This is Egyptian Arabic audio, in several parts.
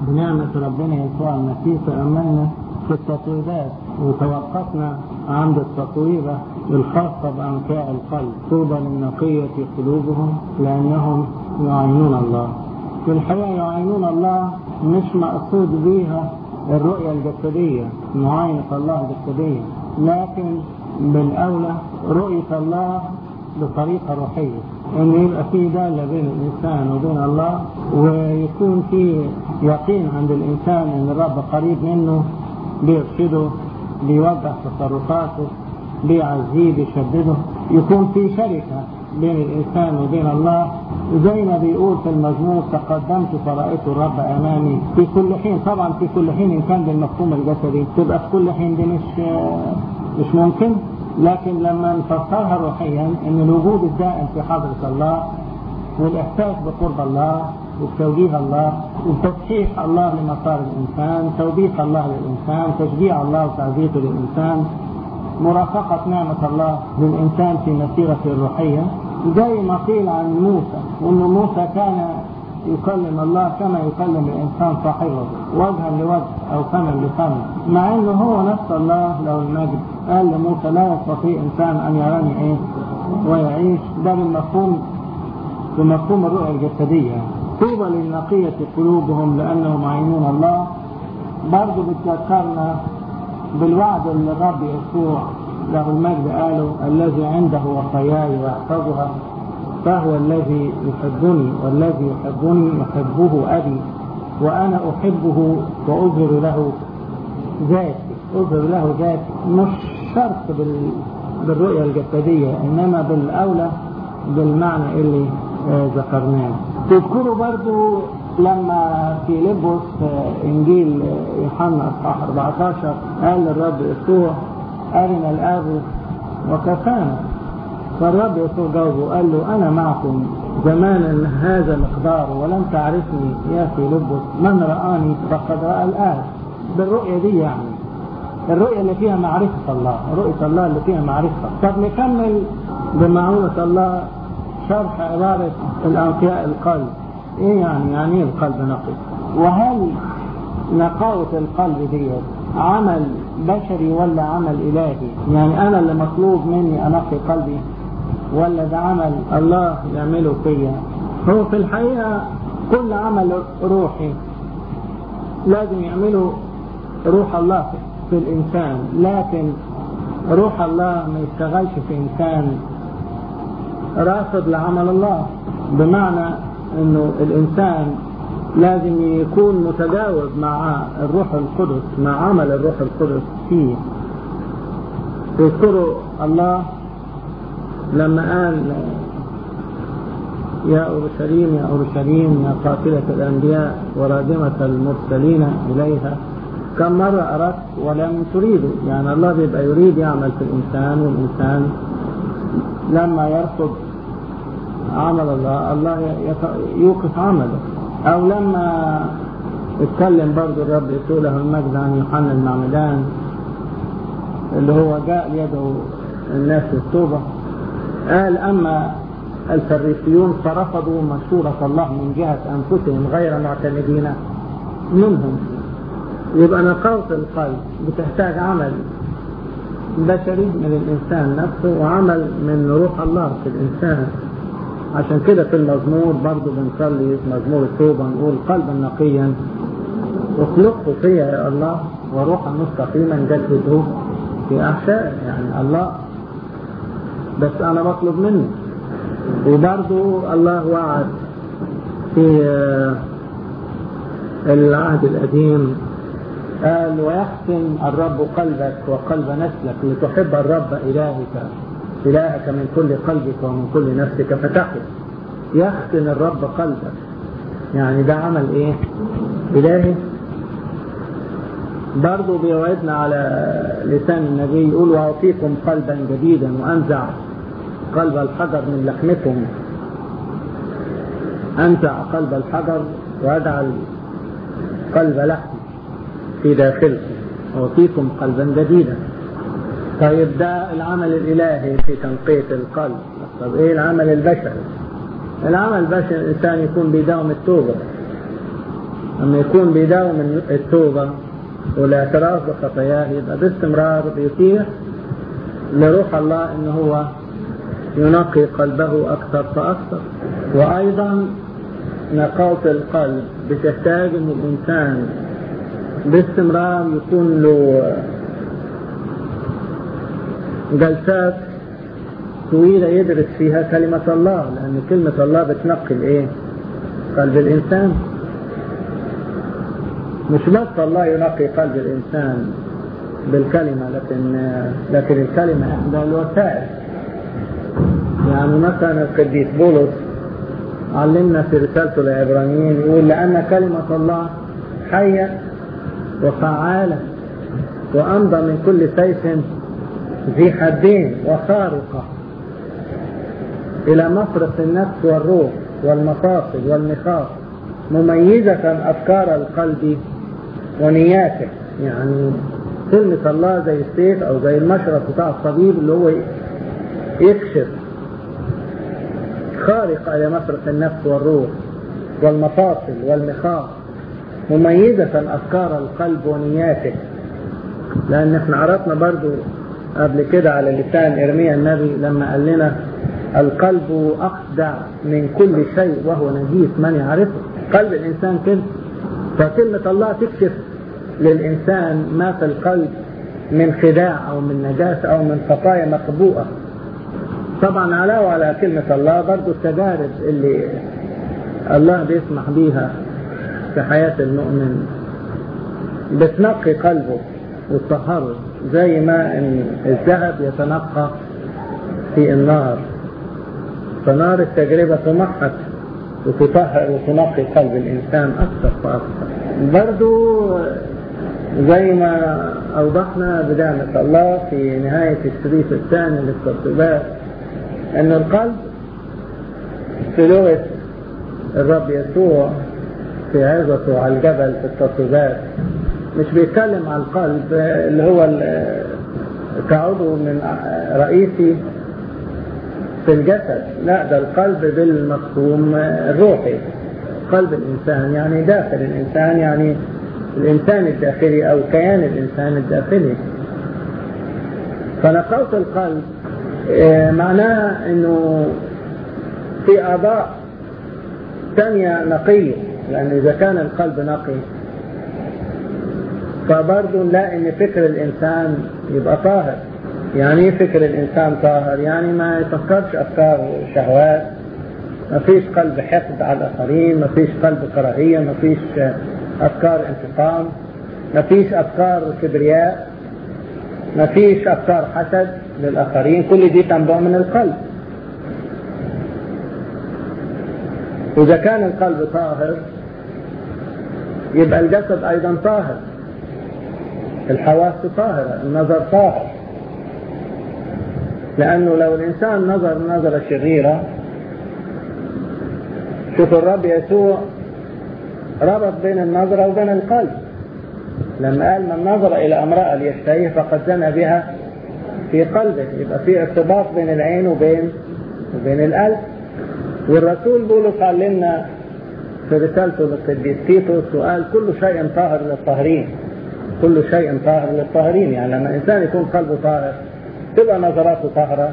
بنعمة ربنا يسوع المسيح تأملنا في التطويبات وتوقفنا عند التطويبة الخاصة بأنفاع القلب طوبى للنقية قلوبهم لأنهم يعينون الله في الحقيقة يعينون الله مش مقصود بيها الرؤية الجسدية معاينة الله جسديا لكن بالأولى رؤية الله بطريقة روحية ان يبقى في دالة بين الانسان وبين الله ويكون في يقين عند الانسان ان الرب قريب منه بيرشده بيوجه تصرفاته بيعزيه بيشدده يكون في شركة بين الانسان وبين الله زي ما بيقول في المزمور تقدمت فرأيت الرب امامي في كل حين طبعا في كل حين ان كان بالمفهوم الجسدي تبقى في كل حين دي مش مش ممكن لكن لما نفسرها روحيا ان الوجود الدائم في حضرة الله والاحساس بقرب الله وتوجيه الله وتصحيح الله لمسار الانسان توبيخ الله للانسان تشجيع الله وتعزيته للانسان مرافقة نعمة الله للإنسان في مسيرته الروحية زي ما قيل عن موسى وأن موسى كان يكلم الله كما يكلم الإنسان صاحبه وجها لوجه أو فما لفم مع أنه هو نفس الله له المجد قال لموسى لا يستطيع إنسان أن يراني إيه ويعيش ده بالمفهوم بمفهوم الرؤية الجسدية طوبى للنقية قلوبهم لأنهم عينون الله برضه بتذكرنا بالوعد اللي الرب يسوع له المجد قاله الذي عنده وصاياي ويحفظها فهو الذي يحبني والذي يحبني يحبه أبي وأنا أحبه وأظهر له ذاتي أظهر له ذاتي مش شرط بال... بالرؤية الجسدية إنما بالأولى بالمعنى اللي آه ذكرناه تذكروا برضو لما في لبس إنجيل يوحنا أصحاح 14 قال للرب يسوع أرنا الآب وكفانا فالرب يسوع جاوبه قال له أنا معكم زمانا هذا مقدار ولم تعرفني يا في لبس من رآني فقد رأى الآب بالرؤية دي يعني الرؤية اللي فيها معرفة الله رؤية الله اللي فيها معرفة طب نكمل بمعونة الله شرح عبارة الأنقياء القلب ايه يعني يعني ايه القلب نقي وهل نقاوة القلب دي عمل بشري ولا عمل الهي يعني انا اللي مطلوب مني انقي قلبي ولا ده عمل الله يعمله فيا هو في الحقيقة كل عمل روحي لازم يعمله روح الله في الانسان لكن روح الله ما يشتغلش في انسان رافض لعمل الله بمعنى انه الانسان لازم يكون متجاوب مع الروح القدس مع عمل الروح القدس فيه تذكروا الله لما قال يا أورشليم يا أورشليم يا قاتلة الأنبياء ورادمة المرسلين إليها كم مرة أردت ولم تريدوا يعني الله بيبقى يريد يعمل في الإنسان والإنسان لما يرفض عمل الله الله يوقف عمله او لما اتكلم برضو الرب يسوع له المجد عن يوحنا المعمدان اللي هو جاء يدعو الناس للتوبة قال اما الفريسيون فرفضوا مشورة الله من جهة انفسهم غير معتمدين منهم يبقى نقاوة القلب بتحتاج عمل بشري من الانسان نفسه وعمل من روح الله في الانسان عشان كده في المزمور برضو بنصلي مزمور التوبة نقول قلبا نقيا اخلقه فيا يا الله وروحا مستقيما جدده في أحشائي يعني الله بس أنا بطلب منه وبرضو الله وعد في العهد القديم قال ويحسن الرب قلبك وقلب نسلك لتحب الرب إلهك إلهك من كل قلبك ومن كل نفسك فتحيا يختن الرب قلبك يعني ده عمل ايه إلهي برضو بيوعدنا على لسان النبي يقول وأعطيكم قلبا جديدا وأنزع قلب الحجر من لحمكم أنزع قلب الحجر وأجعل قلب لحم في داخلكم أعطيكم قلبا جديدا طيب ده العمل الإلهي في تنقية القلب طب إيه العمل البشري العمل البشري الإنسان يكون بيداوم التوبة لما يكون بيداوم التوبة والاعتراف بخطاياه يبقى باستمرار بيتيح لروح الله ان هو ينقي قلبه اكثر فاكثر وايضا نقاوة القلب بتحتاج ان الانسان باستمرار يكون له جلسات طويلة يدرس فيها كلمة الله لأن كلمة الله بتنقي الإيه؟ قلب الإنسان مش بس الله ينقي قلب الإنسان بالكلمة لكن لكن الكلمة إحدى الوسائل يعني مثلا القديس بولس علمنا في رسالته للعبرانيين يقول لأن كلمة الله حية وفعالة وأمضى من كل سيف ذي حدين وخارقة إلى مفرق النفس والروح والمفاصل والمخاط مميزة أفكار القلب ونياته يعني كلمة الله زي السيف أو زي المشرط بتاع الطبيب اللي هو يكشف خارقة إلى مفرق النفس والروح والمفاصل والمخاط مميزة أفكار القلب ونياته لأن احنا عرفنا برضو قبل كده على لسان إرميا النبي لما قال لنا القلب أخدع من كل شيء وهو نجيس من يعرفه قلب الإنسان كده فكلمة الله تكشف للإنسان ما في القلب من خداع أو من نجاسة أو من خطايا مخبوءة طبعا علاوة على كلمة الله برضو التجارب اللي الله بيسمح بيها في حياة المؤمن بتنقي قلبه وتطهره زي ما إن الذهب يتنقى في النار فنار التجربة تمحص وتطهر وتنقي قلب الإنسان أكثر فأكثر برضو زي ما أوضحنا بدعمة الله في نهاية الشريط الثاني للترتيبات أن القلب في لغة الرب يسوع في عظته على الجبل في الترتيبات مش بيتكلم عن القلب اللي هو كعضو من رئيسي في الجسد لا ده القلب بالمفهوم الروحي قلب الإنسان يعني داخل الإنسان يعني الإنسان الداخلي أو كيان الإنسان الداخلي فنقاوة القلب معناها أنه في أعضاء ثانية نقية لأن إذا كان القلب نقي فبرضه نلاقي ان فكر الانسان يبقى طاهر يعني ايه فكر الانسان طاهر يعني ما يفكرش افكار شهوات ما فيش قلب حقد على الاخرين ما فيش قلب كراهيه ما فيش افكار انتقام ما فيش افكار كبرياء ما فيش افكار حسد للاخرين كل دي تنبع من القلب اذا كان القلب طاهر يبقى الجسد ايضا طاهر الحواس طاهرة النظر طاهر لأنه لو الإنسان نظر نظرة شريرة شوف الرب يسوع ربط بين النظرة وبين القلب لما قال من نظر إلى امرأة ليشتهيه فقد زنى بها في قلبه يبقى في ارتباط بين العين وبين وبين القلب والرسول بولس علمنا في رسالته للقديس تيتوس وقال كل شيء طاهر للطاهرين كل شيء طاهر للطاهرين يعني لما الإنسان يكون قلبه طاهر تبقى نظراته طاهرة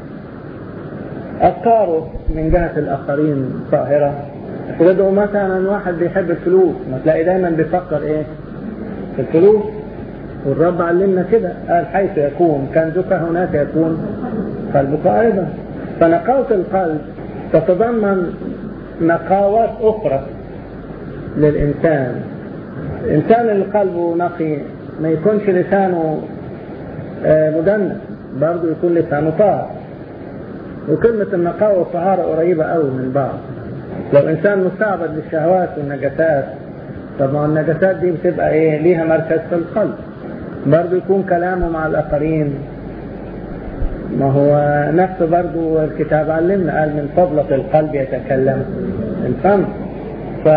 أفكاره من جهة الآخرين طاهرة افرضوا مثلا واحد بيحب الفلوس ما تلاقي دايما بيفكر ايه في الفلوس والرب علمنا كده قال حيث يكون كنزك هناك يكون قلبك أيضا فنقاوة القلب تتضمن نقاوات أخرى للإنسان الإنسان اللي قلبه نقي ما يكونش لسانه مدنس برضه يكون لسانه طاهر وكلمة النقاوة والطهارة قريبة قوي من بعض لو إنسان مستعبد للشهوات والنجاسات طب ما النجاسات دي بتبقى إيه ليها مركز في القلب برضه يكون كلامه مع الآخرين ما هو نفس برضه الكتاب علمنا قال من فضلة القلب يتكلم الفم ف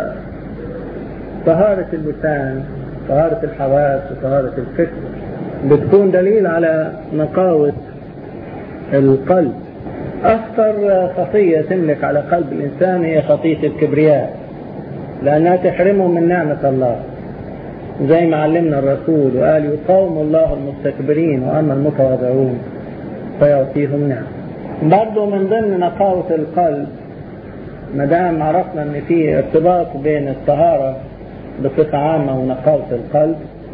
طهارة اللسان طهارة الحواس وطهارة الفكر بتكون دليل على نقاوة القلب أخطر خطية تملك على قلب الإنسان هي خطية الكبرياء لأنها تحرمهم من نعمة الله زي ما علمنا الرسول وقال يقاوم الله المستكبرين وأما المتواضعون فيعطيهم نعم برضه من ضمن نقاوة القلب ما دام عرفنا ان في ارتباط بين الطهارة بصفة عامة ونقاوة القلب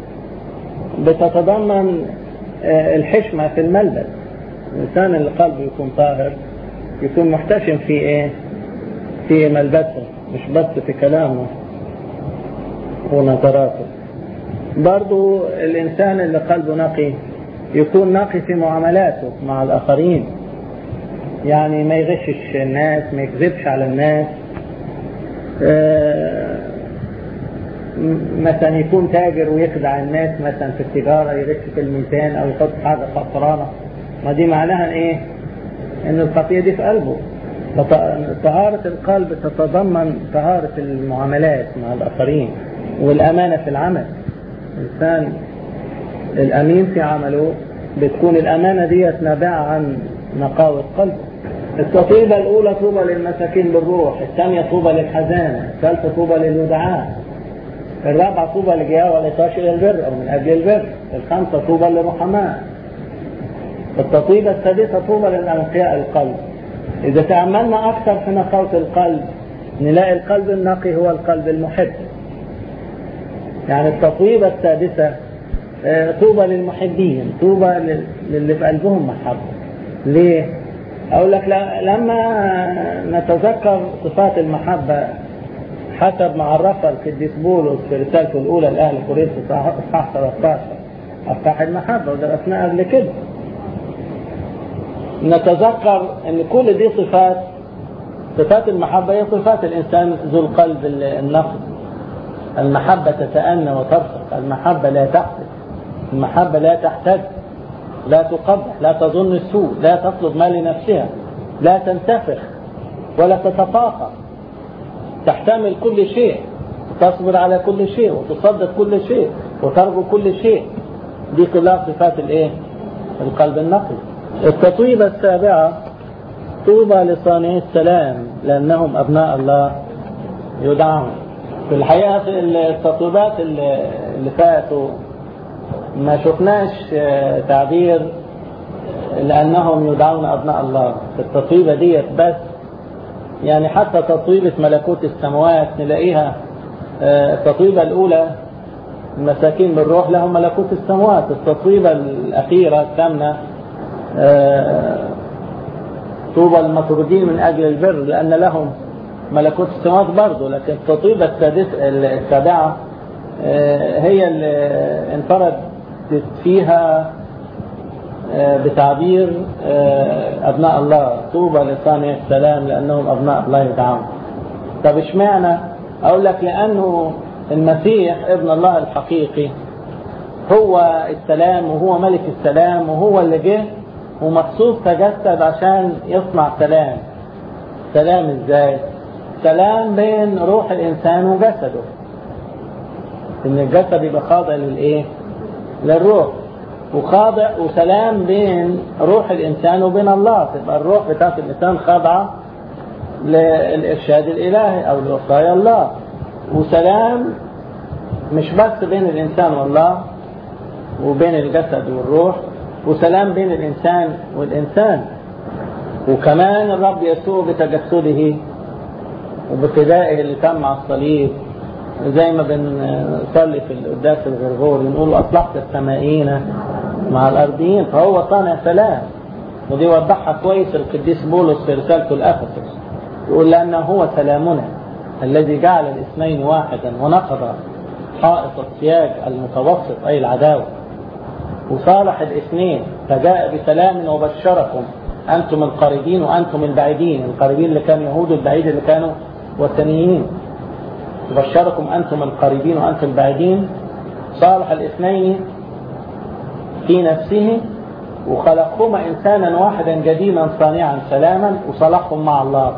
بتتضمن الحشمة في الملبس الإنسان اللي قلبه يكون طاهر يكون محتشم في إيه؟ في ملبسه مش بس في كلامه ونظراته برضو الإنسان اللي قلبه نقي يكون نقي في معاملاته مع الآخرين يعني ما يغشش الناس ما يكذبش على الناس مثلا يكون تاجر ويخدع الناس مثلا في التجارة يغش في الميزان أو يحط حاجة خسرانة ما دي معناها إيه؟ إن الخطية دي في قلبه طهارة القلب تتضمن طهارة المعاملات مع الآخرين والأمانة في العمل الإنسان الأمين في عمله بتكون الأمانة دي نابعة عن نقاوة قلبه التطيبة الأولى طوبى للمساكين بالروح الثانية طوبى للحزانة الثالثة طوبى للودعاء الرابعة طوبى للجهاد والعطاش إلى البر أو من أجل البر الخامسة طوبى للرحماء التطيبة السادسة طوبى للأنقياء القلب إذا تأملنا أكثر في نقاوة القلب نلاقي القلب النقي هو القلب المحب يعني التطويبة السادسة طوبى للمحبين طوبى للي في قلبهم محبة ليه؟ أقول لك لما نتذكر صفات المحبة حسب ما عرفها القديس بولس في رسالته الأولى لأهل كورنثوس إصحاح 13 أصحاح المحبة ودرسناها قبل كده نتذكر أن كل دي صفات صفات المحبة هي صفات الإنسان ذو القلب النقي المحبة تتأنى وترفق المحبة لا تحسد المحبة لا تحتد لا تقبح لا تظن السوء لا تطلب ما لنفسها لا تنتفخ ولا تتفاخر تحتمل كل شيء تصبر على كل شيء وتصدق كل شيء وترجو كل شيء دي كلها صفات الايه القلب النقي التطويبة السابعة طوبى لصانعي السلام لأنهم أبناء الله يدعون في الحقيقة في التطويبات اللي فاتوا ما شفناش تعبير لأنهم يدعون أبناء الله في التطويبة ديت بس يعني حتى تطويبة ملكوت السماوات نلاقيها التطويبة الأولى المساكين بالروح لهم ملكوت السماوات التطويبة الأخيرة الثامنة طوبى المطرودين من أجل البر لأن لهم ملكوت السماوات برضه لكن التطويبة السادسة السابعة هي اللي انفردت فيها بتعبير أبناء الله طوبى لصانع السلام لأنهم أبناء الله يدعون طب اشمعنى أقول لك لأنه المسيح ابن الله الحقيقي هو السلام وهو ملك السلام وهو اللي جه ومخصوص تجسد عشان يصنع سلام سلام ازاي سلام بين روح الانسان وجسده ان الجسد يبقى خاضع للايه للروح وخاضع وسلام بين روح الانسان وبين الله تبقى الروح بتاعت الانسان خاضعه للارشاد الالهي او لوصايا الله وسلام مش بس بين الانسان والله وبين الجسد والروح وسلام بين الإنسان والإنسان وكمان الرب يسوع بتجسده وبفدائه اللي تم على الصليب زي ما بنصلي في القداس الغرغوري نقول أصلحت السمائيين مع الأرضيين فهو صانع سلام ودي وضحها كويس القديس بولس في رسالته لأفسس يقول لأنه هو سلامنا الذي جعل الاثنين واحدا ونقض حائط السياج المتوسط أي العداوة وصالح الاثنين فجاء بسلام وبشركم أنتم القريبين وأنتم البعيدين القريبين اللي كانوا يهود البعيد اللي كانوا وثنيين وبشركم أنتم القريبين وأنتم البعيدين صالح الاثنين في نفسه وخلقهما إنسانا واحدا جديدا صانعا سلاما وصلحهم مع الله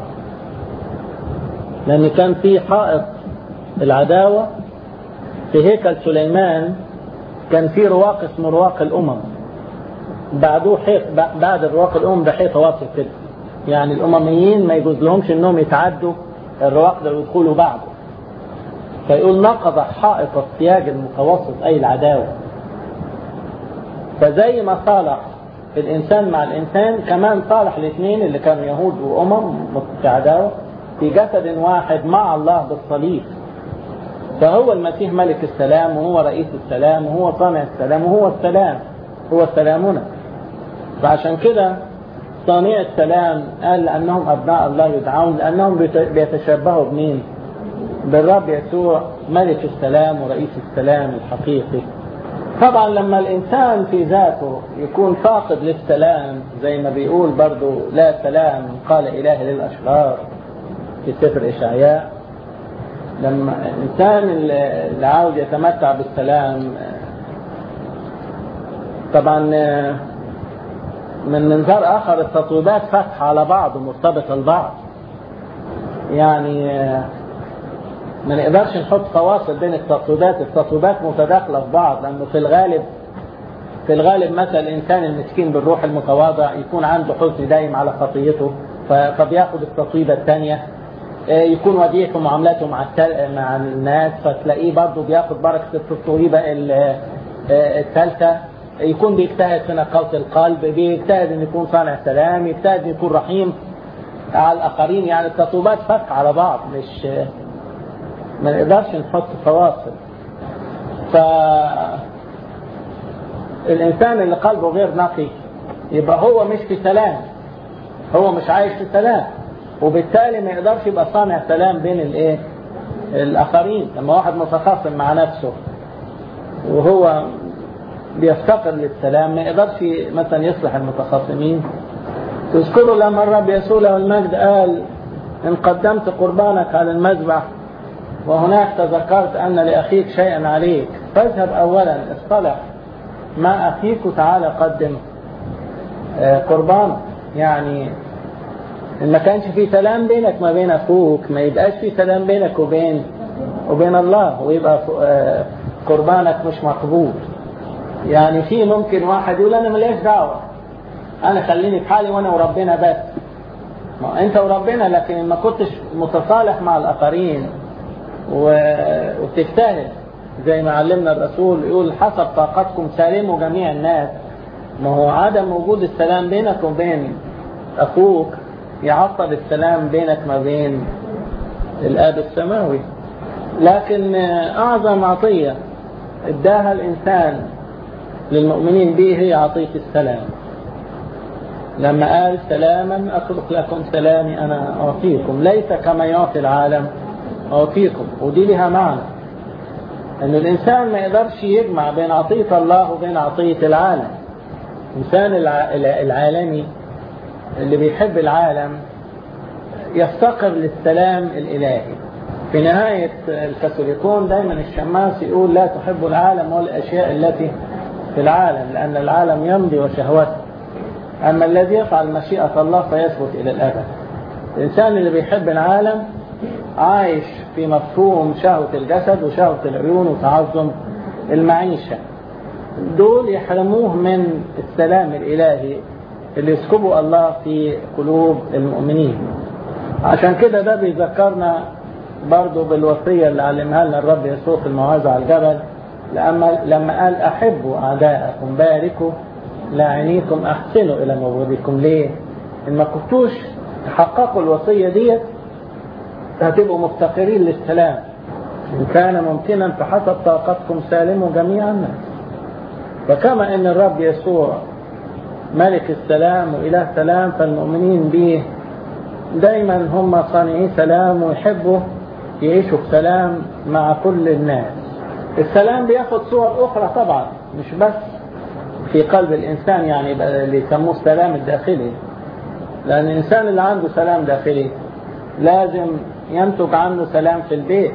لأن كان في حائط العداوة في هيكل سليمان كان في رواق اسمه رواق الأمم بعدوه حيط بعد الرواق الأمم ده حيطة واطي كده يعني الأمميين ما يجوز لهمش إنهم يتعدوا الرواق ده ويدخلوا بعده فيقول نقض حائط السياج المتوسط أي العداوة فزي ما صالح الإنسان مع الإنسان كمان صالح الاثنين اللي كانوا يهود وأمم في عداوة في جسد واحد مع الله بالصليب فهو المسيح ملك السلام وهو رئيس السلام وهو صانع السلام وهو السلام هو سلامنا فعشان كده صانع السلام قال لأنهم أبناء الله يدعون لأنهم بيتشبهوا بمين بالرب يسوع ملك السلام ورئيس السلام الحقيقي طبعا لما الإنسان في ذاته يكون فاقد للسلام زي ما بيقول برضو لا سلام قال إله للأشرار في سفر إشعياء لما الإنسان اللي عاوز يتمتع بالسلام طبعا من منظار آخر التطويبات فتح على بعض ومرتبطة لبعض يعني ما نقدرش نحط فواصل بين التطويبات التطويبات متداخلة في بعض لأنه في الغالب في الغالب مثلا الإنسان المسكين بالروح المتواضع يكون عنده حزن دايم على خطيته فبياخد التطويبة الثانية يكون وديع في معاملاته مع مع الناس فتلاقيه برضه بياخد بركة التطويبة الثالثة يكون بيجتهد في نقاوة القلب بيجتهد ان يكون صانع سلام يجتهد ان يكون رحيم على الاخرين يعني التطويبات فك على بعض مش ما نقدرش نحط فواصل ف الانسان اللي قلبه غير نقي يبقى هو مش في سلام هو مش عايش في سلام وبالتالي ما يقدرش يبقى صانع سلام بين الايه الاخرين لما واحد متخاصم مع نفسه وهو بيفتقر للسلام ما يقدرش مثلا يصلح المتخاصمين تذكروا لما الرب يسوع له المجد قال ان قدمت قربانك على المذبح وهناك تذكرت ان لاخيك شيئا عليك فاذهب اولا اصطلح مع اخيك وتعالى قدم قربانك يعني ان ما كانش في سلام بينك ما بين اخوك ما يبقاش في سلام بينك وبين وبين الله ويبقى قربانك مش مقبول يعني في ممكن واحد يقول انا ماليش دعوه انا خليني في حالي وانا وربنا بس ما انت وربنا لكن ما كنتش متصالح مع الاخرين وتجتهد زي ما علمنا الرسول يقول حسب طاقتكم سالموا جميع الناس ما هو عدم وجود السلام بينك وبين اخوك يعطل السلام بينك ما بين الاب السماوي لكن اعظم عطيه اداها الانسان للمؤمنين به هي عطيه السلام لما قال سلاما اترك لكم سلامي انا اعطيكم ليس كما يعطي العالم اعطيكم ودي لها معنى ان الانسان ما يقدرش يجمع بين عطيه الله وبين عطيه العالم الانسان العالمي اللي بيحب العالم يفتقر للسلام الالهي في نهاية الكاثوليكون دايما الشماس يقول لا تحب العالم والأشياء التي في العالم لأن العالم يمضي وشهوته أما الذي يفعل مشيئة الله فيثبت إلى الأبد الإنسان اللي بيحب العالم عايش في مفهوم شهوة الجسد وشهوة العيون وتعظم المعيشة دول يحرموه من السلام الإلهي اللي يسكبه الله في قلوب المؤمنين عشان كده ده بيذكرنا برضه بالوصية اللي علمها لنا الرب يسوع في الموعظة على الجبل لما لما قال أحبوا أعداءكم باركوا لاعنيكم أحسنوا إلى مبغضكم ليه؟ إن ما كنتوش تحققوا الوصية ديت هتبقوا مفتقرين للسلام إن كان ممكنا فحسب طاقتكم سالموا جميع الناس فكما إن الرب يسوع ملك السلام وإله سلام فالمؤمنين به دايما هم صانعي سلام ويحبوا يعيشوا بسلام مع كل الناس السلام بياخد صور أخرى طبعا مش بس في قلب الإنسان يعني اللي يسموه السلام الداخلي لأن الإنسان اللي عنده سلام داخلي لازم ينتج عنه سلام في البيت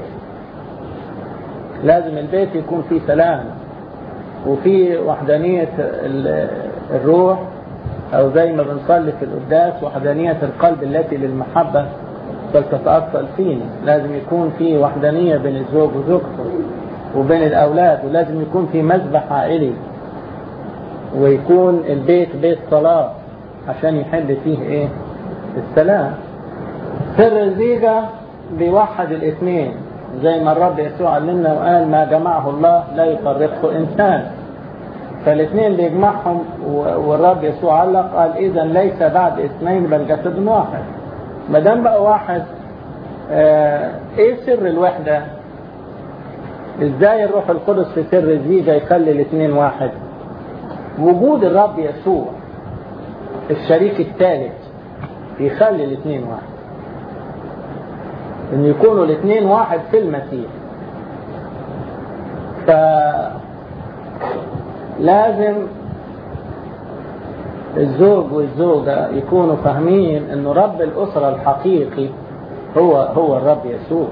لازم البيت يكون فيه سلام وفي وحدانية الروح أو زي ما بنصلي في القداس وحدانية القلب التي للمحبة فلتتأصل فينا لازم يكون في وحدانية بين الزوج وزوجته وبين الأولاد ولازم يكون في مذبح عائلي ويكون البيت بيت صلاة عشان يحل فيه ايه السلام سر الزيجة بيوحد الاثنين زي ما الرب يسوع علمنا وقال ما جمعه الله لا يفرقه إنسان فالاثنين بيجمعهم والرب يسوع علق قال إذا ليس بعد اثنين بل جسد واحد ما دام بقى واحد آه ايه سر الوحدة ازاي الروح القدس في سر الزيجة يخلي الاثنين واحد وجود الرب يسوع الشريك الثالث يخلي الاثنين واحد ان يكونوا الاثنين واحد في المسيح ف لازم الزوج والزوجة يكونوا فاهمين ان رب الاسرة الحقيقي هو هو الرب يسوع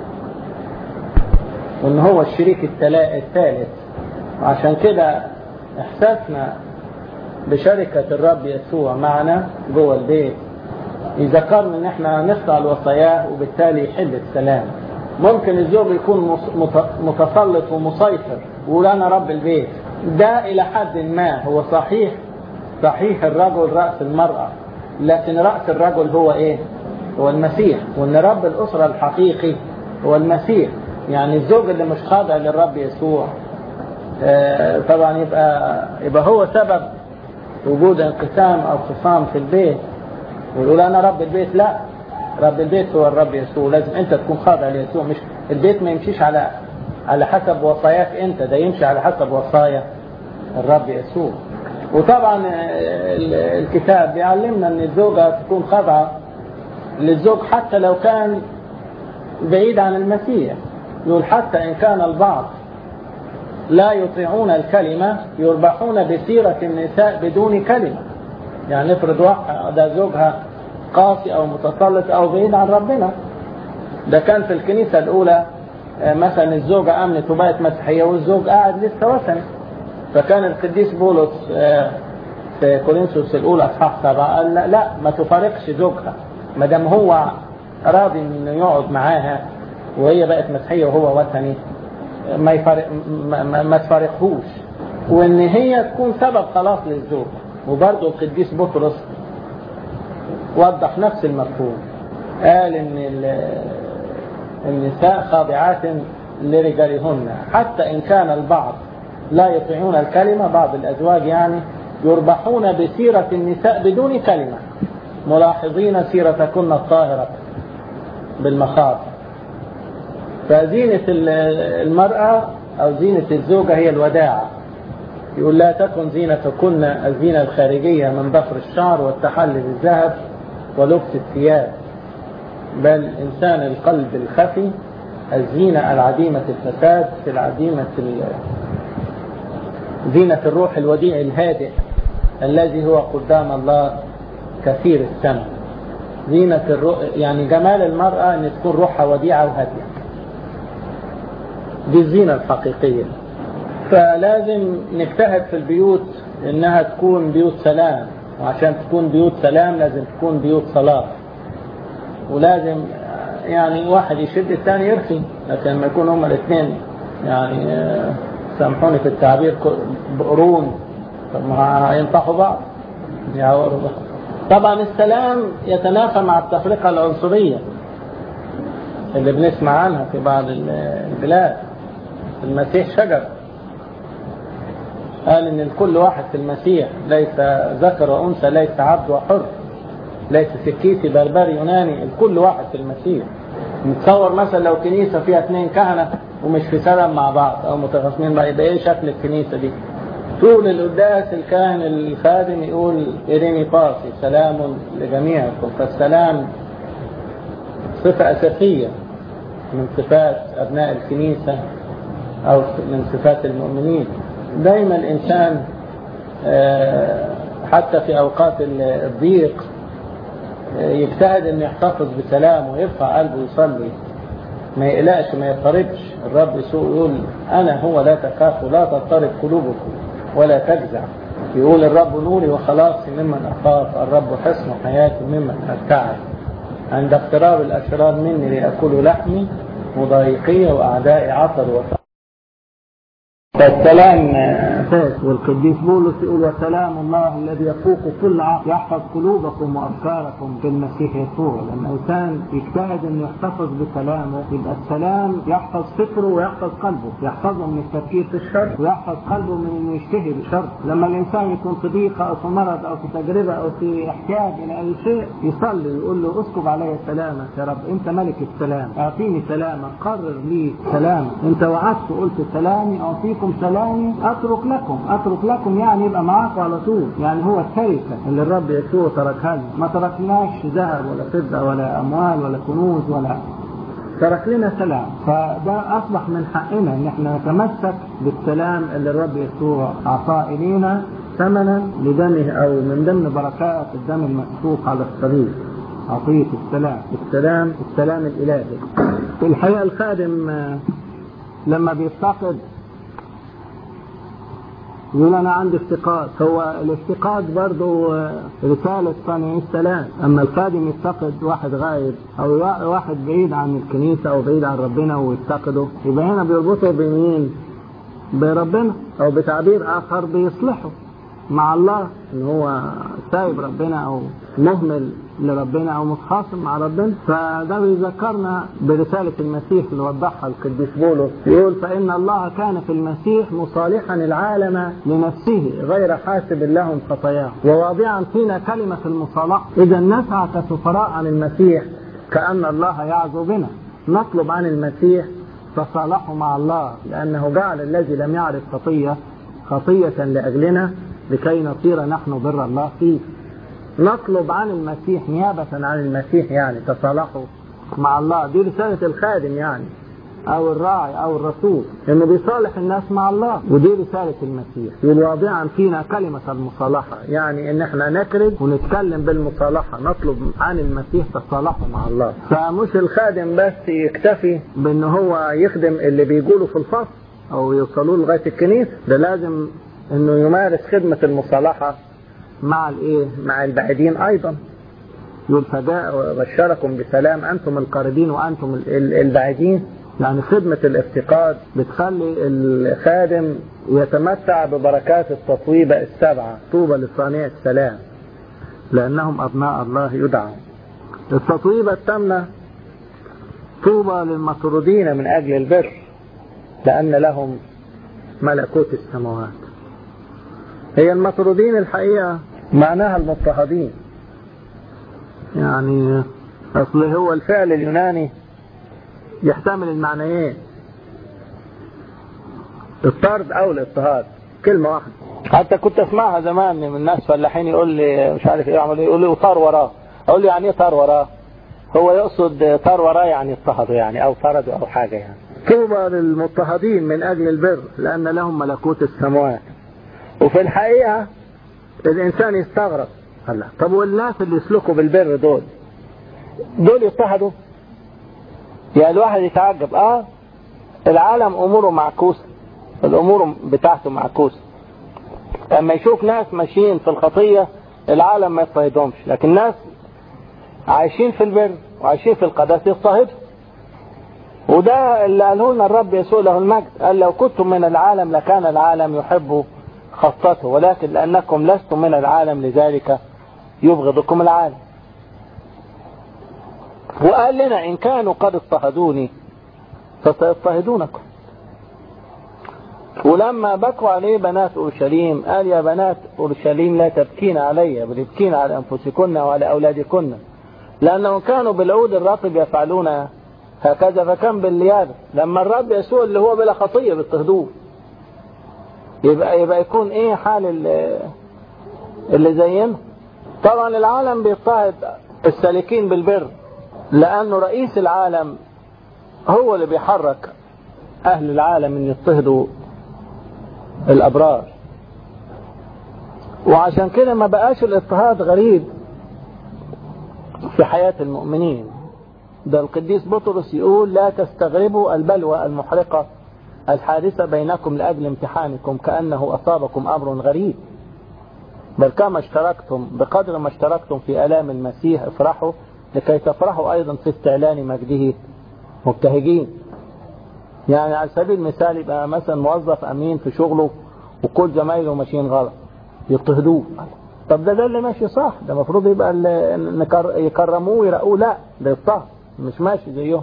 وان هو الشريك الثالث وعشان كده احساسنا بشركة الرب يسوع معنا جوه البيت يذكرنا ان احنا نخضع لوصاياه وبالتالي يحل السلام ممكن الزوج يكون متسلط ومسيطر ويقول انا رب البيت ده الى حد ما هو صحيح صحيح الرجل رأس المرأة لكن رأس الرجل هو ايه هو المسيح وان رب الاسرة الحقيقي هو المسيح يعني الزوج اللي مش خاضع للرب يسوع آه طبعا يبقى يبقى هو سبب وجود انقسام او خصام في البيت ويقول انا رب البيت لا رب البيت هو الرب يسوع لازم انت تكون خاضع ليسوع مش البيت ما يمشيش على على حسب وصاياك انت ده يمشي على حسب وصايا الرب يسوع وطبعا الكتاب بيعلمنا ان الزوجة تكون خاضعة للزوج حتى لو كان بعيد عن المسيح يقول حتى ان كان البعض لا يطيعون الكلمة يربحون بسيرة النساء بدون كلمة يعني افرض واحد ده زوجها قاسي او متسلط او بعيد عن ربنا ده كان في الكنيسة الاولى مثلا الزوجة امنت وبقت مسيحية والزوج قاعد لسه وثني فكان القديس بولس في كورنثوس الاولى اصحاح سبعة قال لا, لا ما تفارقش زوجها ما دام هو راضي انه يقعد معاها وهي بقت مسيحية وهو وثني ما يفارق ما, ما, ما تفارقهوش وان هي تكون سبب خلاص للزوج وبرضه القديس بطرس وضح نفس المفهوم قال ان النساء خاضعات لرجالهن حتى ان كان البعض لا يطيعون الكلمة بعض الازواج يعني يربحون بسيرة النساء بدون كلمة ملاحظين سيرتكن الطاهرة بالمخاض فزينة المرأة أو زينة الزوجة هي الوداعة يقول لا تكن زينتكن الزينة الخارجية من ضفر الشعر والتحلي بالذهب ولبس الثياب بل إنسان القلب الخفي الزينة العديمة الفساد في العديمة زينة الروح الوديع الهادئ الذي هو قدام الله كثير السمع زينة الروح يعني جمال المرأة أن تكون روحها وديعة وهادئة دي الزينة الحقيقية فلازم نجتهد في البيوت انها تكون بيوت سلام وعشان تكون بيوت سلام لازم تكون بيوت صلاة ولازم يعني واحد يشد الثاني يرخي لكن لما يكون هما الاثنين يعني سامحوني في التعبير بقرون طب ما هينطحوا بعض يعوروا بعض طبعا السلام يتنافى مع التفرقة العنصرية اللي بنسمع عنها في بعض البلاد المسيح شجر قال ان الكل واحد في المسيح ليس ذكر وانثى ليس عبد وحر ليس سكيتي بربري يوناني الكل واحد في المسيح نتصور مثلا لو كنيسة فيها اثنين كهنة ومش في سلام مع بعض او متخاصمين بقى يبقى ايه شكل الكنيسة دي طول القداس الكاهن الخادم يقول إريني باسي سلام لجميعكم فالسلام صفة أساسية من صفات أبناء الكنيسة أو من صفات المؤمنين دايما الإنسان حتى في أوقات الضيق يجتهد أن يحتفظ بسلام ويرفع قلبه ويصلي ما يقلقش ما يضطربش الرب يسوع يقول أنا هو لا تخافوا لا تضطرب قلوبكم ولا تجزع يقول الرب نوري وخلاصي ممن أخاف الرب حصن حياتي ممن أرتعب عند اقتراب الأشرار مني لأكل لحمي مضايقية وأعدائي عطر وطعم فالسلام الأساس والقديس بولس يقول وسلام الله الذي يفوق كل عقل يحفظ قلوبكم وأفكاركم في المسيح يسوع لما الإنسان يجتهد أنه يحتفظ بكلامه يبقى السلام يحفظ فكره ويحفظ قلبه يحفظه من التفكير في الشر ويحفظ قلبه من أنه يشتهي بالشر لما الإنسان يكون في ضيقة أو في مرض أو في تجربة أو في احتياج إلى أي شيء يصلي ويقول له اسكب علي سلامك يا رب أنت ملك السلام أعطيني سلامك قرر لي سلامك أنت وعدت وقلت سلامي أعطيكم سلامي أترك لكم أترك لكم يعني يبقى معاكم على طول يعني هو التركة اللي الرب يسوع تركها لنا ما تركناش ذهب ولا فضة ولا أموال ولا كنوز ولا ترك لنا سلام فده أصبح من حقنا إن احنا نتمسك بالسلام اللي الرب يسوع أعطاه إلينا ثمنا لدمه أو من ضمن بركات الدم المسفوق على الصليب عطية السلام السلام السلام الإلهي في الحقيقة الخادم لما بيفتقد يقول انا عندي افتقاد هو الافتقاد برضه رسالة صانعي السلام اما الخادم يفتقد واحد غايب او واحد بعيد عن الكنيسة او بعيد عن ربنا ويفتقده يبقى هنا بيربطه بمين بربنا او بتعبير اخر بيصلحه مع الله ان هو سايب ربنا او مهمل لربنا او متخاصم مع ربنا فده بيذكرنا برساله المسيح اللي وضحها القديس بولس يقول فان الله كان في المسيح مصالحا العالم لنفسه غير حاسب لهم خطاياهم وواضعا فينا كلمه المصالحه اذا نسعى كسفراء عن المسيح كان الله يعزو بنا نطلب عن المسيح تصالحوا مع الله لانه جعل الذي لم يعرف خطيه خطيه لاجلنا لكي نصير نحن بر الله فيه نطلب عن المسيح نيابة عن المسيح يعني تصالحوا مع الله دي رسالة الخادم يعني أو الراعي أو الرسول إنه بيصالح الناس مع الله ودي رسالة المسيح يقول واضعا فينا كلمة المصالحة يعني إن إحنا نكرز ونتكلم بالمصالحة نطلب عن المسيح تصالحوا مع الله فمش الخادم بس يكتفي بإن هو يخدم اللي بيقولوا في الفصل أو يوصلوا لغاية الكنيسة ده لازم إنه يمارس خدمة المصالحة مع الايه مع البعيدين ايضا يقول فجاء وبشركم بسلام انتم القريبين وانتم البعيدين يعني خدمة الافتقاد بتخلي الخادم يتمتع ببركات التطويبة السبعة طوبى لصانع السلام لأنهم أبناء الله يدعون التطويبة الثامنة طوبى للمطرودين من أجل البر لأن لهم ملكوت السماوات هي المطرودين الحقيقة معناها المضطهدين يعني أصل هو الفعل اليوناني يحتمل المعنيين الطرد أو الاضطهاد كلمة واحدة حتى كنت اسمعها زمان من الناس فلاحين يقول لي مش عارف ايه يعمل يقول لي وطار وراه اقول له يعني ايه طار وراه هو يقصد طار وراه يعني اضطهدوا يعني او طردوا او حاجة يعني طوبى للمضطهدين من اجل البر لان لهم ملكوت السماوات وفي الحقيقة الإنسان يستغرب هلا طب والناس اللي يسلكوا بالبر دول دول يضطهدوا يعني الواحد يتعجب اه العالم أموره معكوسة الأمور بتاعته معكوسة لما يشوف ناس ماشيين في الخطية العالم ما يضطهدهمش لكن ناس عايشين في البر وعايشين في القداسة يضطهدوا وده اللي قاله لنا الرب يسوع له المجد قال لو كنتم من العالم لكان العالم يحب خطته ولكن لأنكم لستم من العالم لذلك يبغضكم العالم وقال لنا إن كانوا قد اضطهدوني فسيضطهدونكم ولما بكوا عليه بنات أورشليم قال يا بنات أورشليم لا تبكين علي بل ابكين على أنفسكن وعلى أولادكن لأنهم كانوا بالعود الرطب يفعلون هكذا فكان بالليابة لما الرب يسوع اللي هو بلا خطية بيضطهدوه يبقى يبقى يكون ايه حال اللي, اللي زينا طبعا العالم بيضطهد السالكين بالبر لانه رئيس العالم هو اللي بيحرك اهل العالم ان يضطهدوا الابرار وعشان كده ما بقاش الاضطهاد غريب في حياة المؤمنين ده القديس بطرس يقول لا تستغربوا البلوى المحرقة الحادثة بينكم لأجل امتحانكم كأنه أصابكم أمر غريب بل كما اشتركتم بقدر ما اشتركتم في آلام المسيح افرحوا لكي تفرحوا أيضا في استعلان مجده مبتهجين يعني على سبيل المثال يبقى مثلا موظف أمين في شغله وكل زمايله ماشيين غلط يضطهدوه طب ده ده اللي ماشي صح ده المفروض يبقى ال- نكر- يكرموه ويرقوه لا ده يضطهد مش ماشي زيهم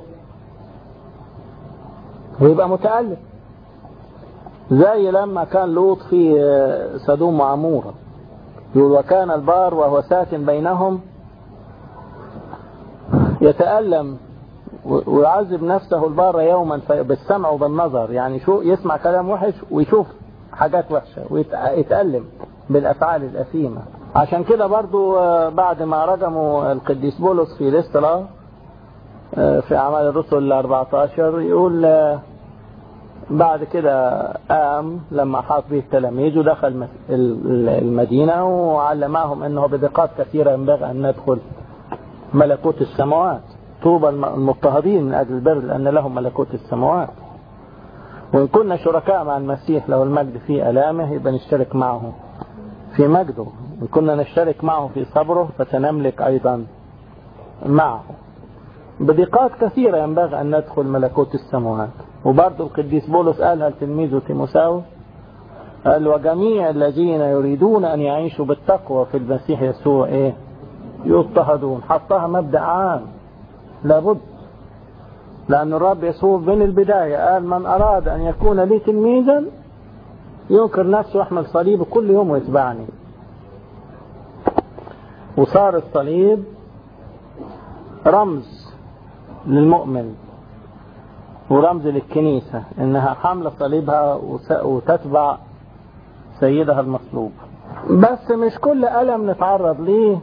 ويبقى متألم زي لما كان لوط في آه، سدوم وعمورة يقول وكان البار وهو ساكن بينهم يتألم و- ويعذب نفسه البار يوما في- بالسمع وبالنظر يعني شو يسمع كلام وحش ويشوف حاجات وحشة ويتألم بالأفعال الأثيمة عشان كده برضو آه، بعد ما رجموا القديس بولس في ليسترا آه، في أعمال الرسل ال 14 يقول آه، بعد كده قام لما حاط به التلاميذ ودخل مس- ال- ال- المدينة وعلمهم أنه بدقات كثيرة ينبغي أن ندخل ملكوت السماوات طوبى الم- المضطهدين من أجل البر لأن لهم ملكوت السماوات وإن كنا شركاء مع المسيح له المجد في ألامه يبقى نشترك معه في مجده إن كنا نشترك معه في صبره فسنملك أيضا معه بضيقات كثيرة ينبغي أن ندخل ملكوت السماوات وبرضه القديس بولس قالها لتلميذه تيموساوس قال وجميع الذين يريدون أن يعيشوا بالتقوى في المسيح يسوع إيه يضطهدون حطها مبدأ عام لابد لأن الرب يسوع من البداية قال من أراد أن يكون لي تلميذا ينكر نفسه ويحمل صليبه كل يوم ويتبعني وصار الصليب رمز للمؤمن ورمز للكنيسة انها حاملة صليبها وس- وتتبع سيدها المصلوب بس مش كل ألم نتعرض ليه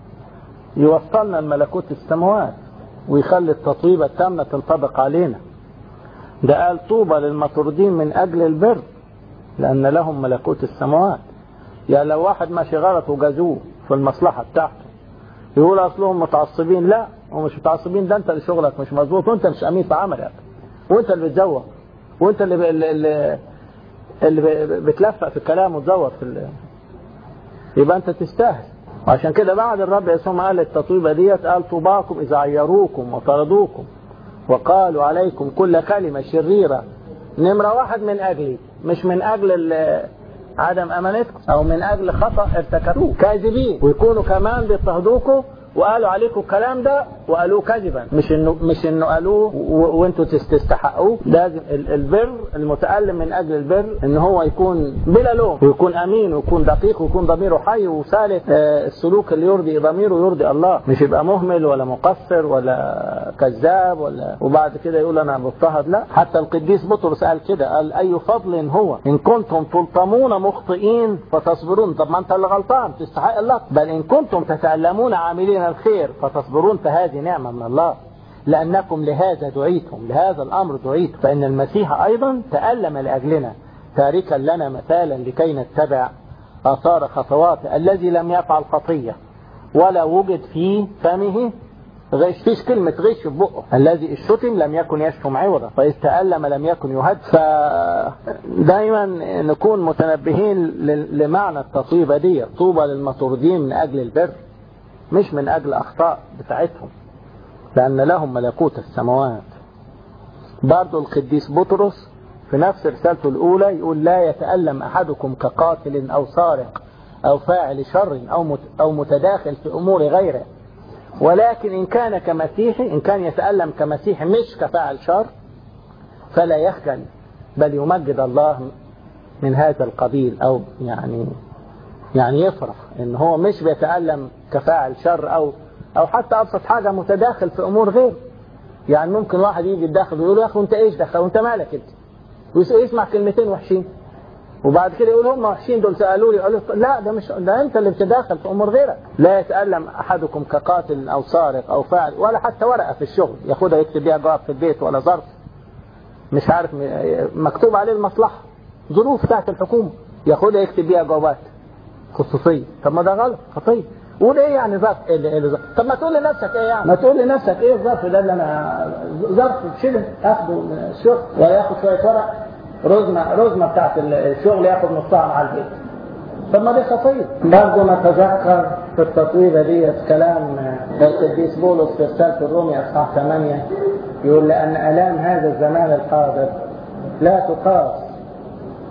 يوصلنا لملكوت السماوات ويخلي التطويبة التامة تنطبق علينا ده قال طوبى للمطرودين من أجل البر لأن لهم ملكوت السماوات يعني لو واحد ماشي غلط وجازوه في المصلحة بتاعته يقول أصلهم متعصبين لا هم مش متعصبين ده أنت اللي شغلك مش مظبوط وأنت مش أمين في عملك وأنت اللي بتزوق وأنت اللي, اللي, اللي, اللي بتلفق في الكلام وتزور في ال... يبقى أنت تستاهل وعشان كده بعد الرب يسوع ما قال التطويبة ديت قال طوباكم إذا عيروكم وطردوكم وقالوا عليكم كل كلمة شريرة نمرة واحد من أجلي مش من أجل ال- عدم أمانتكم أو من أجل خطأ ارتكبوه كاذبين ويكونوا كمان بيضطهدوكم وقالوا عليكم الكلام ده وقالوه كذبا مش انه مش انه قالوه و- وانتوا تس- تستحقوه لازم ال- البر المتألم من اجل البر ان هو يكون بلا لوم ويكون امين ويكون دقيق ويكون ضميره حي وسالك آه، السلوك اللي يرضي ضميره يرضي الله مش يبقى مهمل ولا مقصر ولا كذاب ولا وبعد كده يقول انا مضطهد لا حتى القديس بطرس قال كده قال اي فضل هو ان كنتم تلطمون مخطئين فتصبرون طب ما انت اللي غلطان تستحق الله بل ان كنتم تتألمون عاملين الخير فتصبرون فهذه نعمة من الله لأنكم لهذا دعيتم لهذا الأمر دعيتم فإن المسيح أيضا تألم لأجلنا تاركا لنا مثالا لكي نتبع آثار خطواته الذي لم يفعل خطية ولا وجد في فمه غش فيش كلمة غش في بقه الذي الشتم لم يكن يشتم عوضا فإذ تألم لم يكن يهد فدايما نكون متنبهين ل- لمعنى التطيبة دي طوبى للمطردين من أجل البر مش من أجل أخطاء بتاعتهم لأن لهم ملكوت السماوات برضو القديس بطرس في نفس رسالته الأولى يقول لا يتألم أحدكم كقاتل أو سارق أو فاعل شر أو مت- أو متداخل في أمور غيره ولكن إن كان كمسيحي إن كان يتألم كمسيحي مش كفاعل شر فلا يخجل بل يمجد الله من هذا القبيل أو يعني يعني يفرح ان هو مش بيتألم كفاعل شر او او حتى ابسط حاجة متداخل في امور غير يعني ممكن واحد يجي يتدخل ويقول له يا اخي انت ايش دخل وانت مالك انت ويسمع كلمتين وحشين وبعد كده يقول هم وحشين دول سالوا لي قالوا لا ده مش ده انت اللي بتتداخل في امور غيرك لا يتالم احدكم كقاتل او سارق او فاعل ولا حتى ورقه في الشغل ياخدها يكتب بيها جواب في البيت ولا ظرف مش عارف م- مكتوب عليه المصلحه ظروف بتاعت الحكومه ياخدها يكتب بيها جوابات خصوصيه طب ما ده غلط خطيه قول ايه يعني ظرف ايه اللي- إيه اللي ظرف طب ما تقول لنفسك ايه يعني ما تقول لنفسك ايه الظرف ده اللي انا ظرف شبه اخده من الشغل ولا ياخد شويه ورق رزمه رزمه بتاعت الشغل ياخد نصها مع البيت طب ما دي خطيه برضه نتذكر في التطويبه ديت كلام القديس بولس في رساله الرومي اصحاح 8 يقول لان الام هذا الزمان الحاضر لا تقاس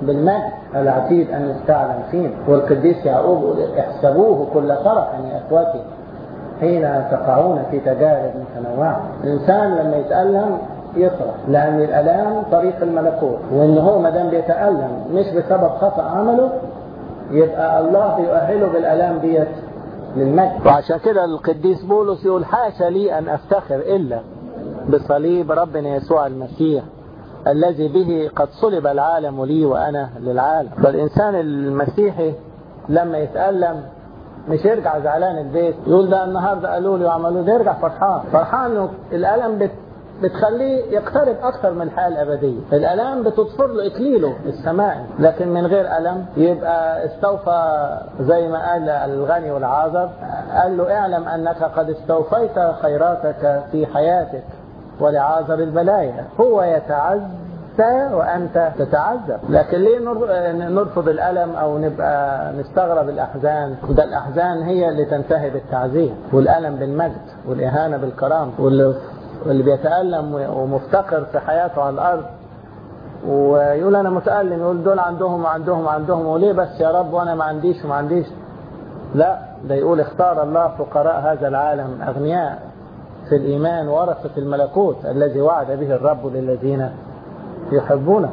بالمجد العتيد أن يستعلم فينا والقديس يعقوب يقول احسبوه كل فرح يا إخوتي حين تقعون في تجارب متنوعة الإنسان لما يتألم يفرح لأن الألام طريق الملكوت وإن هو ما دام بيتألم مش بسبب خطأ عمله يبقى الله يؤهله بالألام ديت للمجد وعشان كده القديس بولس يقول حاشا لي أن أفتخر إلا بصليب ربنا يسوع المسيح الذي به قد صلب العالم لي وأنا للعالم فالإنسان المسيحي لما يتألم مش يرجع زعلان البيت يقول ده النهارده قالوا لي وعملوا ده يرجع فرحان فرحان انه الالم بت بتخليه يقترب اكثر من الحياه الابديه الالام بتضفر له اكليله السمائي لكن من غير الم يبقى استوفى زي ما قال الغني والعازر قال له اعلم انك قد استوفيت خيراتك في حياتك ولعازر البلايا هو يتعز وأنت تتعذب لكن ليه نرفض الألم أو نبقى نستغرب الأحزان ده الأحزان هي اللي تنتهي بالتعزية والألم بالمجد والإهانة بالكرامة واللي بيتألم ومفتقر في حياته على الأرض ويقول أنا متألم يقول دول عندهم وعندهم وعندهم وليه بس يا رب وأنا ما عنديش وما عنديش لا ده يقول اختار الله فقراء هذا العالم أغنياء في الإيمان ورثة الملكوت الذي وعد به الرب للذين يحبونه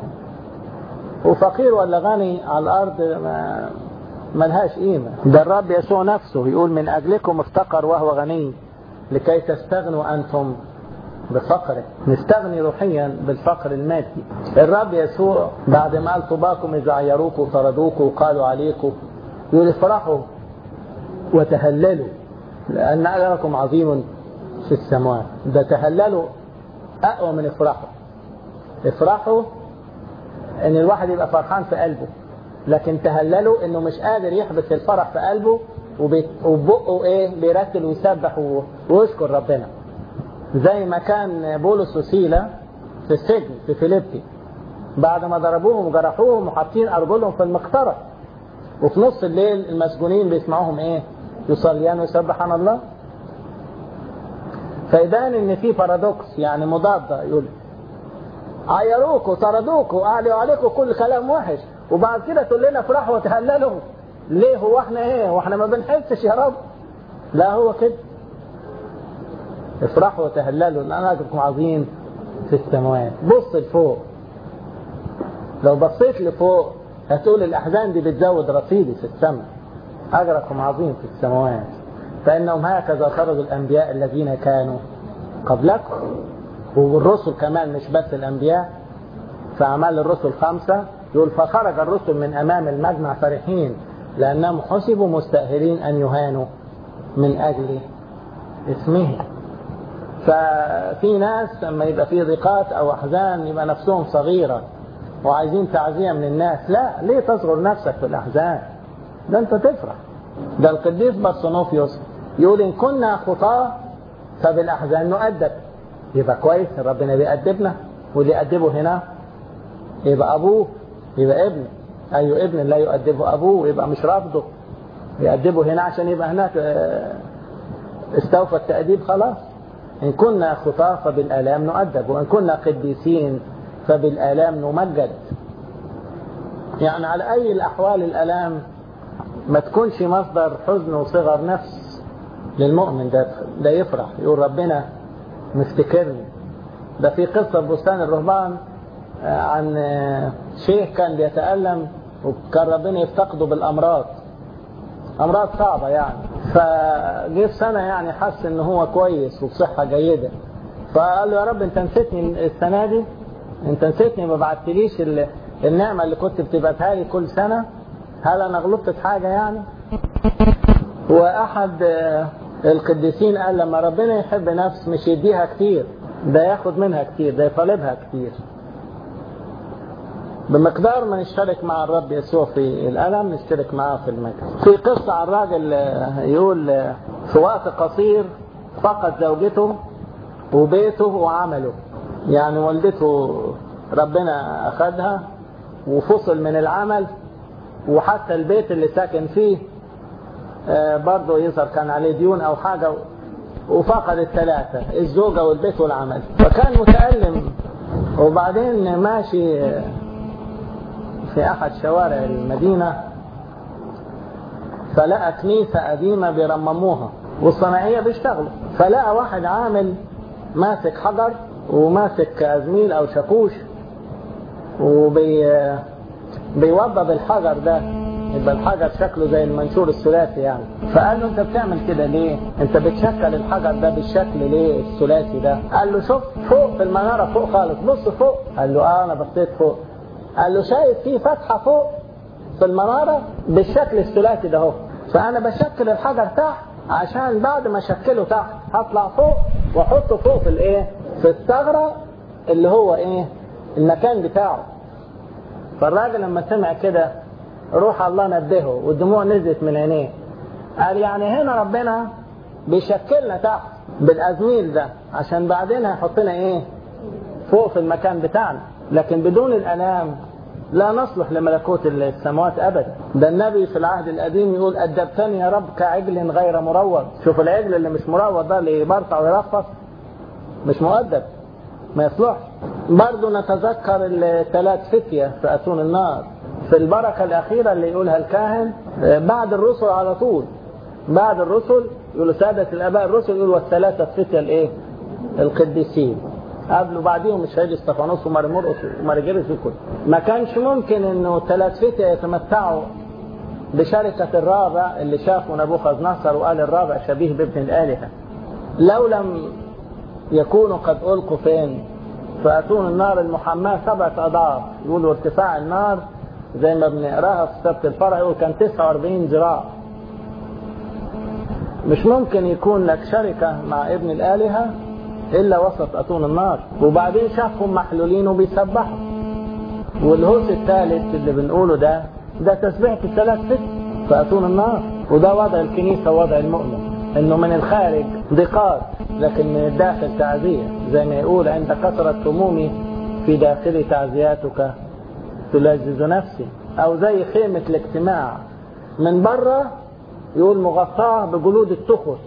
وفقير ولا غني على الأرض ما ملهاش قيمة ده الرب يسوع نفسه يقول من أجلكم افتقر وهو غني لكي تستغنوا أنتم بفقره نستغني روحيا بالفقر المادي الرب يسوع بعد ما قال طباكم إذا عيروكم وطردوكم وقالوا عليكم يقول افرحوا وتهللوا لأن أجركم عظيم في السماوات ده تهللوا أقوى من افرحوا افرحوا ان الواحد يبقى فرحان في قلبه لكن تهللوا انه مش قادر يحبس الفرح في قلبه وبقه ايه بيرتل ويسبح ويشكر ربنا زي ما كان بولس وسيلة في السجن في فيليبي بعد ما ضربوهم وجرحوهم وحاطين ارجلهم في المقطرة وفي نص الليل المسجونين بيسمعوهم ايه يصليان ويسبحان الله فيبان ان في بارادوكس يعني مضادة يقول عيروكوا طردوكوا قالوا عليكم كل كلام وحش وبعد كده تقول لنا افرحوا وتهللوا ليه هو احنا ايه واحنا ما بنحسش يا رب لا هو كده افرحوا وتهللوا لان اجركم عظيم في السماوات بص لفوق لو بصيت لفوق هتقول الاحزان دي بتزود رصيدي في السماء اجركم عظيم في السماوات فانهم هكذا طردوا الانبياء الذين كانوا قبلكم والرسل كمان مش بس الأنبياء في أعمال الرسل خمسة يقول فخرج الرسل من أمام المجمع فرحين لأنهم حسبوا مستأهلين أن يهانوا من أجل اسمه ففي ناس لما يبقى في ضيقات أو أحزان يبقى نفسهم صغيرة وعايزين تعزية من الناس لا ليه تصغر نفسك في الأحزان ده أنت تفرح ده القديس بطنوفيوس يقول إن كنا خطاة فبالأحزان نؤدب يبقى كويس ربنا بيأدبنا واللي يأدبه هنا يبقى أبوه يبقى ابن أيوه ابن لا يؤدبه أبوه يبقى مش رافضه يأدبه هنا عشان يبقى هناك استوفى التأديب خلاص إن كنا خطاة فبالآلام نؤدب وإن كنا قديسين فبالآلام نمجد يعني على أي الأحوال الآلام ما تكونش مصدر حزن وصغر نفس للمؤمن ده ده يفرح يقول ربنا مفتكرني ده في قصة بستان الرهبان عن شيخ كان بيتألم وكان ربنا يفتقده بالأمراض أمراض صعبة يعني فجه في سنة يعني حس إن هو كويس وبصحة جيدة فقال له يا رب أنت نسيتني السنة دي أنت نسيتني ما بعتليش النعمة اللي كنت بتبعتها لي كل سنة هل أنا غلطت في حاجة يعني وأحد القديسين قال لما ربنا يحب نفس مش يديها كتير ده ياخد منها كتير ده يطالبها كتير بمقدار ما نشترك مع الرب يسوع في الألم نشترك معاه في المجد في قصة عن راجل يقول في وقت قصير فقد زوجته وبيته وعمله يعني والدته ربنا أخذها وفصل من العمل وحتى البيت اللي ساكن فيه برضه يظهر كان عليه ديون او حاجة وفقد الثلاثة الزوجة والبيت والعمل فكان متألم وبعدين ماشي في أحد شوارع المدينة فلقى كنيسة قديمة بيرمموها والصناعية بيشتغلوا فلقى واحد عامل ماسك حجر وماسك أزميل أو شاكوش وبي بيوضب الحجر ده يبقى الحجر شكله زي المنشور الثلاثي يعني فقال له انت بتعمل كده ليه انت بتشكل الحجر ده بالشكل ليه الثلاثي ده قال له شوف فوق في المناره فوق خالص بص فوق قال له اه انا بصيت فوق قال له شايف في فتحه فوق في المناره بالشكل الثلاثي ده اهو فانا بشكل الحجر تحت عشان بعد ما اشكله تحت هطلع فوق واحطه فوق في الايه في الثغره اللي هو ايه المكان بتاعه فالراجل لما سمع كده روح الله نبهه والدموع نزلت من عينيه قال يعني هنا ربنا بيشكلنا تحت بالازميل ده عشان بعدين هيحطنا ايه فوق في المكان بتاعنا لكن بدون الالام لا نصلح لملكوت السماوات ابدا ده النبي في العهد القديم يقول ادبتني يا رب كعجل غير مروض شوف العجل اللي مش مروض ده اللي يبرطع ويرفص مش مؤدب ما يصلحش برضه نتذكر الثلاث فتية في أتون النار في البركة الأخيرة اللي يقولها الكاهن بعد الرسل على طول بعد الرسل يقولوا سادة الآباء الرسل يقولوا والثلاثة فتية الإيه؟ القديسين قبله بعديهم الشهيد استفانوس ومارمرقس ومارجيرس وكل ما كانش ممكن انه ثلاث فتية يتمتعوا بشركة الرابع اللي شافه نبوخذ نصر وقال الرابع شبيه بابن الآلهة لو لم يكونوا قد ألقوا فين فأتون النار المحماة سبعة أضعاف يقولوا ارتفاع النار زي ما بنقراها في سبت الفرع يقول كان 49 ذراع مش ممكن يكون لك شركة مع ابن الآلهة إلا وسط أتون النار وبعدين شافهم محلولين وبيسبحوا والهوس الثالث اللي بنقوله ده ده تسبيحة الثلاث ست في أتون النار وده وضع الكنيسة ووضع المؤمن انه من الخارج ضيقات لكن من الداخل تعزية زي ما يقول عند كثرة همومي في داخلي تعزياتك تلذذ نفسي او زي خيمة الاجتماع من بره يقول مغطاة بجلود التخس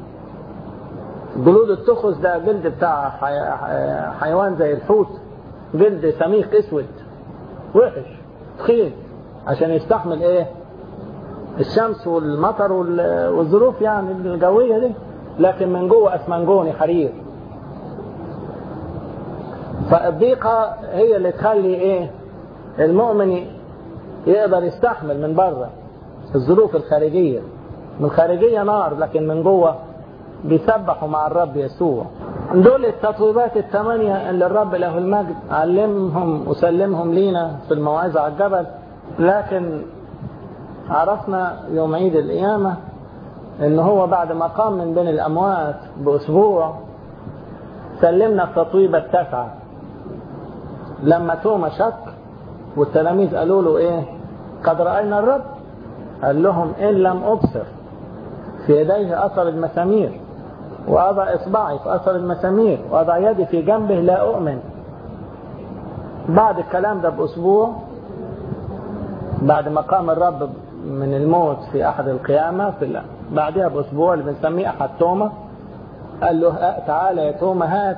جلود التخس ده جلد بتاع حيوان زي الحوت جلد سميك اسود وحش تخين عشان يستحمل ايه الشمس والمطر والظروف يعني الجويه دي لكن من جوه اسمنجوني حرير فالضيقه هي اللي تخلي ايه المؤمن يقدر يستحمل من بره الظروف الخارجيه من الخارجيه نار لكن من جوه بيسبحوا مع الرب يسوع دول التطويبات الثمانية اللي الرب له المجد علمهم وسلمهم لينا في الموعظة على الجبل لكن عرفنا يوم عيد القيامة ان هو بعد ما قام من بين الاموات باسبوع سلمنا التطويبة التاسعة لما توما شك والتلاميذ قالوا له ايه قد رأينا الرب قال لهم ان لم ابصر في يديه اثر المسامير واضع اصبعي في اثر المسامير واضع يدي في جنبه لا اؤمن بعد الكلام ده باسبوع بعد ما قام الرب من الموت في احد القيامه في بعدها باسبوع اللي بنسميه احد توما قال له تعالى يا توما هات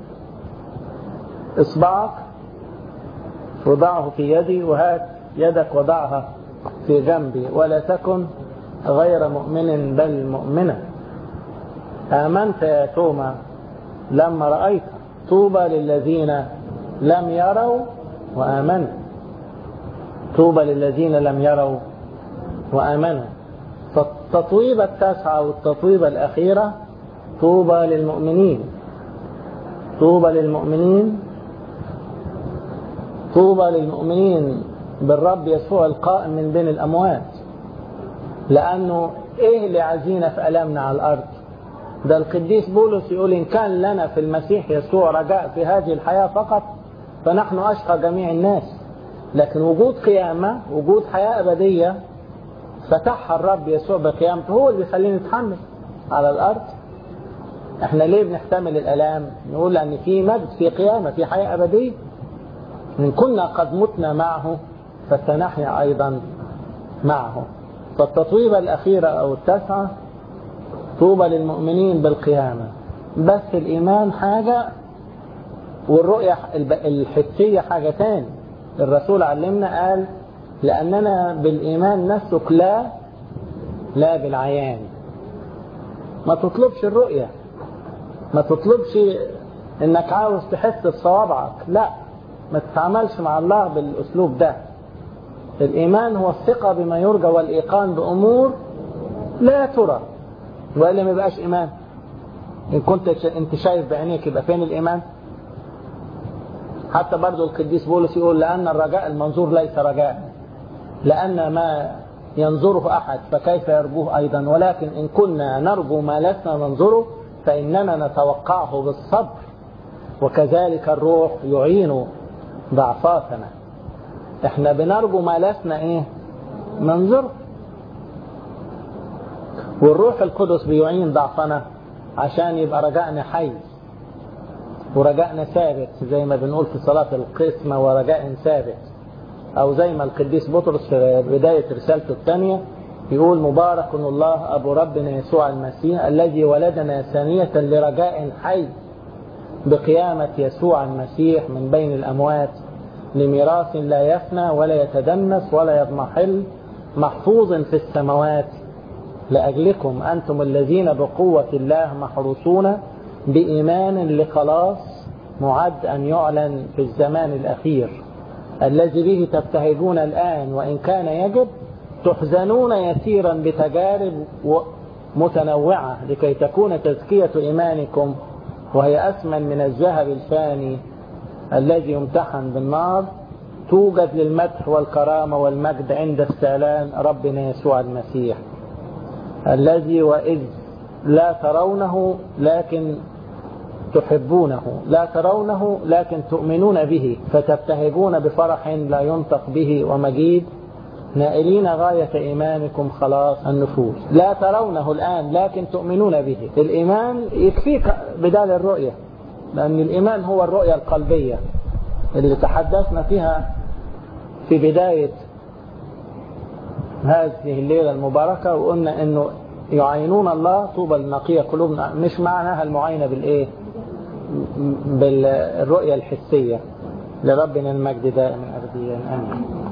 اصبعك وضعه في يدي وهات يدك وضعها في جنبي ولا تكن غير مؤمن بل مؤمنة آمنت يا توما لما رأيت طوبى للذين لم يروا وآمنوا طوبى للذين لم يروا وآمنوا فالتطويبة التاسعة والتطويبة الأخيرة طوبى للمؤمنين طوبى للمؤمنين طوبى للمؤمنين بالرب يسوع القائم من بين الأموات لأنه إيه اللي عايزينه في ألامنا على الأرض ده القديس بولس يقول إن كان لنا في المسيح يسوع رجاء في هذه الحياة فقط فنحن أشقى جميع الناس لكن وجود قيامة وجود حياة أبدية فتحها الرب يسوع بقيامته هو اللي بيخلينا نتحمل على الأرض احنا ليه بنحتمل الألام نقول أن في مجد في قيامة في حياة أبدية إن كنا قد متنا معه فسنحيا أيضا معه فالتطويبة الأخيرة أو التاسعة طوبى للمؤمنين بالقيامة بس الإيمان حاجة والرؤية الحسية حاجة تاني الرسول علمنا قال لأننا بالإيمان نسلك لا لا بالعيان ما تطلبش الرؤية ما تطلبش انك عاوز تحس بصوابعك لا ما تتعاملش مع الله بالاسلوب ده الايمان هو الثقة بما يرجى والايقان بامور لا ترى والا ما يبقاش ايمان ان كنت انت شايف بعينيك يبقى فين الايمان حتى برضو القديس بولس يقول لان الرجاء المنظور ليس رجاء لان ما ينظره احد فكيف يرجوه ايضا ولكن ان كنا نرجو ما لسنا ننظره فاننا نتوقعه بالصبر وكذلك الروح يعين ضعفاتنا احنا بنرجو ما لسنا ايه ننظره والروح القدس بيعين ضعفنا عشان يبقى رجائنا حي ورجائنا ثابت زي ما بنقول في صلاة القسمة ورجاء ثابت أو زي ما القديس بطرس في بداية رسالته الثانية يقول مبارك الله أبو ربنا يسوع المسيح الذي ولدنا ثانية لرجاء حي بقيامة يسوع المسيح من بين الأموات لميراث لا يفنى ولا يتدنس ولا يضمحل محفوظ في السماوات لأجلكم أنتم الذين بقوة الله محروسون بإيمان لخلاص معد أن يعلن في الزمان الأخير الذي به تبتهجون الآن وإن كان يجب تحزنون يسيرا بتجارب متنوعة لكي تكون تزكية إيمانكم وهي أثمن من الذهب الفاني الذي يمتحن بالنار توجد للمدح والكرامة والمجد عند استعلان ربنا يسوع المسيح الذي وإذ لا ترونه لكن تحبونه لا ترونه لكن تؤمنون به فتبتهجون بفرح لا ينطق به ومجيد نائلين غاية إيمانكم خلاص النفوس لا ترونه الآن لكن تؤمنون به الإيمان يكفيك بدال الرؤية لأن الإيمان هو الرؤية القلبية اللي تحدثنا فيها في بداية هذه الليلة المباركة وقلنا أنه يعينون الله طوبى لنقية قلوبنا مش معناها المعاينة بالإيه بالرؤية الحسية لربنا المجد دائما أبديا آمين